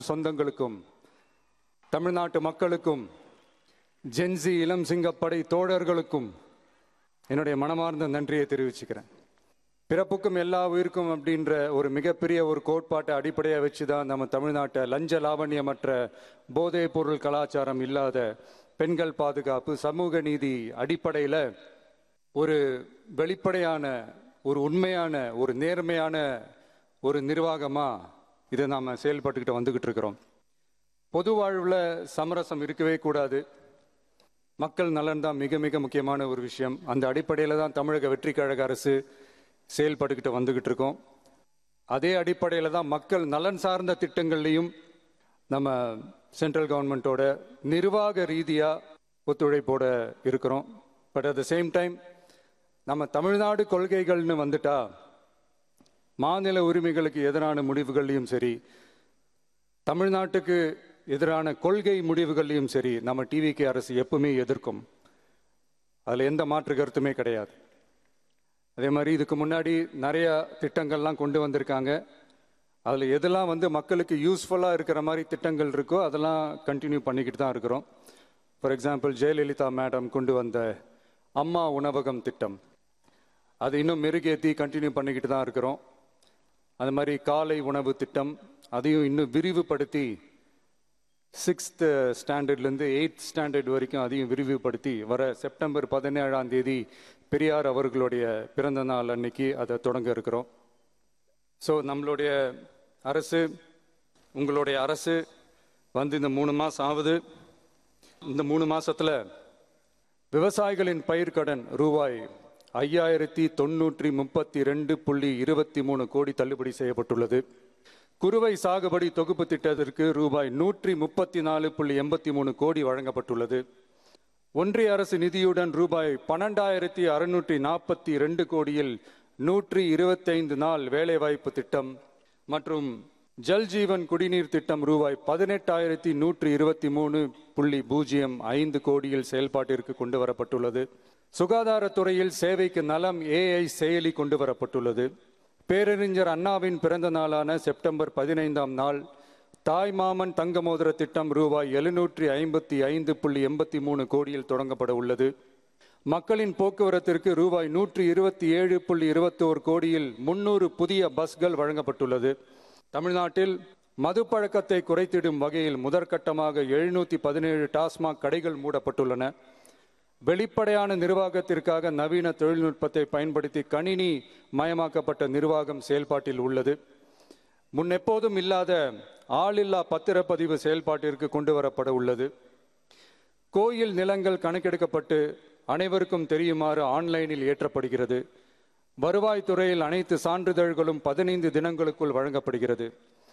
சொந்தங்களுக்கும் தமிழ்நாட்டு மக்களுக்கும் ஜென்சி இளம் சிங்கப்படை தோழர்களுக்கும் என்னுடைய மனமார்ந்த நன்றியை தெரிவிச்சுக்கிறேன் பிறப்புக்கும் எல்லா உயிருக்கும் அப்படின்ற ஒரு மிகப்பெரிய ஒரு கோட்பாட்டை அடிப்படையாக வச்சு தான் நம்ம தமிழ்நாட்டை லஞ்ச லாவண்யமற்ற போதைப் பொருள் கலாச்சாரம் இல்லாத பெண்கள் பாதுகாப்பு சமூக நீதி அடிப்படையில் ஒரு வெளிப்படையான ஒரு உண்மையான ஒரு நேர்மையான ஒரு நிர்வாகமாக இதை நாம் செயல்பட்டுக்கிட்டு வந்துக்கிட்டு இருக்கிறோம் பொது வாழ்வில் சமரசம் இருக்கவே கூடாது மக்கள் நலன் தான் மிக மிக முக்கியமான ஒரு விஷயம் அந்த அடிப்படையில் தான் தமிழக வெற்றி கழக அரசு செயல்பட்டுக்கிட்டு வந்துக்கிட்டு இருக்கோம் அதே அடிப்படையில் தான் மக்கள் நலன் சார்ந்த திட்டங்கள்லையும் நம்ம சென்ட்ரல் கவர்மெண்ட்டோட நிர்வாக ரீதியாக ஒத்துழைப்போட இருக்கிறோம் but at the same time நம்ம தமிழ்நாடு கொள்கைகள்னு வந்துட்டா மாநில உரிமைகளுக்கு எதிரான முடிவுகள்லையும் சரி தமிழ்நாட்டுக்கு எதிரான கொள்கை முடிவுகள்லையும் சரி நம்ம டிவிகே அரசு எப்பவுமே எதிர்க்கும் அதில் எந்த மாற்று கருத்துமே கிடையாது அதே மாதிரி இதுக்கு முன்னாடி நிறைய திட்டங்கள்லாம் கொண்டு வந்திருக்காங்க அதில் எதெல்லாம் வந்து மக்களுக்கு யூஸ்ஃபுல்லாக இருக்கிற மாதிரி திட்டங்கள் இருக்கோ அதெல்லாம் கண்டினியூ பண்ணிக்கிட்டு தான் இருக்கிறோம் ஃபார் எக்ஸாம்பிள் ஜெயலலிதா மேடம் கொண்டு வந்த அம்மா உணவகம் திட்டம் அது இன்னும் மெருகேற்றி கண்டினியூ பண்ணிக்கிட்டு தான் இருக்கிறோம் அது மாதிரி காலை உணவு திட்டம் அதையும் இன்னும் விரிவுபடுத்தி சிக்ஸ்த் ஸ்டாண்டர்ட்லேருந்து எயித் ஸ்டாண்டர்ட் வரைக்கும் அதையும் விரிவுபடுத்தி வர செப்டம்பர் பதினேழாம் தேதி பெரியார் அவர்களுடைய பிறந்த நாள் அன்னைக்கு அதை தொடங்க இருக்கிறோம் ஸோ நம்மளுடைய அரசு உங்களுடைய அரசு வந்து இந்த மூணு மாதம் ஆகுது இந்த மூணு மாசத்துல விவசாயிகளின் பயிர்க்கடன் ரூபாய் ஐயாயிரத்தி தொண்ணூற்றி முப்பத்தி ரெண்டு புள்ளி இருபத்தி மூணு கோடி தள்ளுபடி செய்யப்பட்டுள்ளது குறுவை சாகுபடி தொகுப்பு திட்டத்திற்கு ரூபாய் நூற்றி முப்பத்தி நாலு புள்ளி எண்பத்தி மூணு கோடி வழங்கப்பட்டுள்ளது ஒன்றிய அரசு நிதியுடன் ரூபாய் பன்னெண்டாயிரத்தி அறுநூற்றி நாற்பத்தி ரெண்டு கோடியில் நூற்றி இருபத்தைந்து நாள் வேலைவாய்ப்பு திட்டம் மற்றும் ஜல் ஜீவன் குடிநீர் திட்டம் ரூபாய் பதினெட்டாயிரத்தி நூற்றி இருபத்தி மூணு புள்ளி பூஜ்ஜியம் ஐந்து கோடியில் செயல்பாட்டிற்கு கொண்டு வரப்பட்டுள்ளது சுகாதாரத்துறையில் சேவைக்கு நலம் ஏஐ செயலி கொண்டு வரப்பட்டுள்ளது பேரறிஞர் அண்ணாவின் பிறந்த நாளான செப்டம்பர் பதினைந்தாம் நாள் தாய் மாமன் தங்க மோதிர திட்டம் ரூபாய் எழுநூற்றி ஐம்பத்தி ஐந்து புள்ளி எண்பத்தி மூணு கோடியில் தொடங்கப்பட உள்ளது மக்களின் போக்குவரத்திற்கு ரூபாய் நூற்றி இருபத்தி ஏழு புள்ளி இருபத்தோரு கோடியில் முன்னூறு புதிய பஸ்கள் வழங்கப்பட்டுள்ளது தமிழ்நாட்டில் மது பழக்கத்தை குறைத்திடும் வகையில் முதற்கட்டமாக எழுநூத்தி பதினேழு டாஸ்மாக் கடைகள் மூடப்பட்டுள்ளன வெளிப்படையான நிர்வாகத்திற்காக நவீன தொழில்நுட்பத்தை பயன்படுத்தி கணினி மயமாக்கப்பட்ட நிர்வாகம் செயல்பாட்டில் உள்ளது முன்னெப்போதும் இல்லாத ஆளில்லா பத்திரப்பதிவு செயல்பாட்டிற்கு கொண்டு வரப்பட உள்ளது கோயில் நிலங்கள் கணக்கெடுக்கப்பட்டு அனைவருக்கும் தெரியுமாறு ஆன்லைனில் ஏற்றப்படுகிறது வருவாய்த்துறையில் அனைத்து சான்றிதழ்களும் பதினைந்து தினங்களுக்குள் வழங்கப்படுகிறது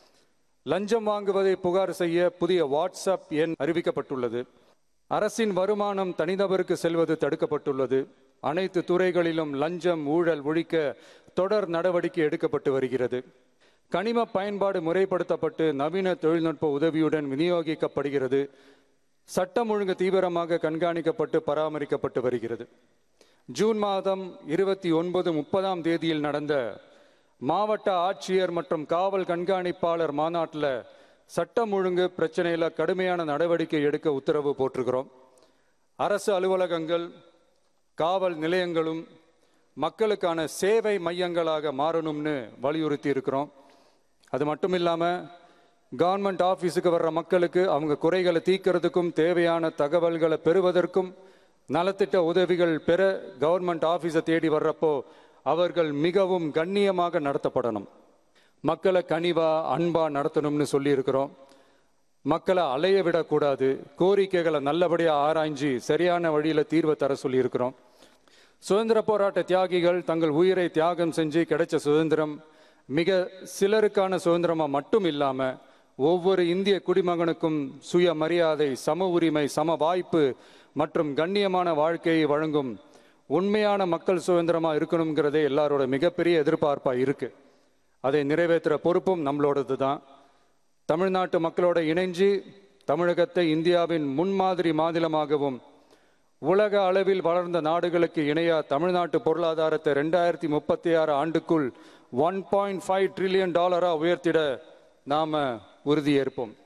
லஞ்சம் வாங்குவதை புகார் செய்ய புதிய வாட்ஸ்அப் எண் அறிவிக்கப்பட்டுள்ளது அரசின் வருமானம் தனிநபருக்கு செல்வது தடுக்கப்பட்டுள்ளது அனைத்து துறைகளிலும் லஞ்சம் ஊழல் ஒழிக்க தொடர் நடவடிக்கை எடுக்கப்பட்டு வருகிறது கனிம பயன்பாடு முறைப்படுத்தப்பட்டு நவீன தொழில்நுட்ப உதவியுடன் விநியோகிக்கப்படுகிறது சட்டம் ஒழுங்கு தீவிரமாக கண்காணிக்கப்பட்டு பராமரிக்கப்பட்டு வருகிறது ஜூன் மாதம் இருபத்தி ஒன்பது முப்பதாம் தேதியில் நடந்த மாவட்ட ஆட்சியர் மற்றும் காவல் கண்காணிப்பாளர் மாநாட்டில் சட்டம் ஒழுங்கு பிரச்சனையில் கடுமையான நடவடிக்கை எடுக்க உத்தரவு போட்டிருக்கிறோம் அரசு அலுவலகங்கள் காவல் நிலையங்களும் மக்களுக்கான சேவை மையங்களாக மாறணும்னு வலியுறுத்தி இருக்கிறோம் அது மட்டும் இல்லாமல் கவர்மெண்ட் ஆஃபீஸுக்கு வர்ற மக்களுக்கு அவங்க குறைகளை தீர்க்கறதுக்கும் தேவையான தகவல்களை பெறுவதற்கும் நலத்திட்ட உதவிகள் பெற கவர்மெண்ட் ஆஃபீஸை தேடி வர்றப்போ அவர்கள் மிகவும் கண்ணியமாக நடத்தப்படணும் மக்களை கனிவா அன்பா நடத்தணும்னு சொல்லி இருக்கிறோம் மக்களை அலைய விடக்கூடாது கோரிக்கைகளை நல்லபடியாக ஆராய்ஞ்சு சரியான வழியில் தீர்வை தர சொல்லி இருக்கிறோம் சுதந்திர போராட்ட தியாகிகள் தங்கள் உயிரை தியாகம் செஞ்சு கிடைச்ச சுதந்திரம் மிக சிலருக்கான சுதந்திரமா மட்டும் இல்லாம ஒவ்வொரு இந்திய குடிமகனுக்கும் சுய மரியாதை சம உரிமை சம வாய்ப்பு மற்றும் கண்ணியமான வாழ்க்கையை வழங்கும் உண்மையான மக்கள் சுதந்திரமா இருக்கணுங்கிறதே எல்லாரோட மிகப்பெரிய எதிர்பார்ப்பா இருக்கு அதை நிறைவேற்றுற பொறுப்பும் நம்மளோடது தான் தமிழ்நாட்டு மக்களோட இணைஞ்சு தமிழகத்தை இந்தியாவின் முன்மாதிரி மாநிலமாகவும் உலக அளவில் வளர்ந்த நாடுகளுக்கு இணையா தமிழ்நாட்டு பொருளாதாரத்தை ரெண்டாயிரத்தி முப்பத்தி ஆறு ஆண்டுக்குள் ஒன் பாயிண்ட் ஃபைவ் ட்ரில்லியன் டாலரா உயர்த்திட நாம உறுதியேற்போம்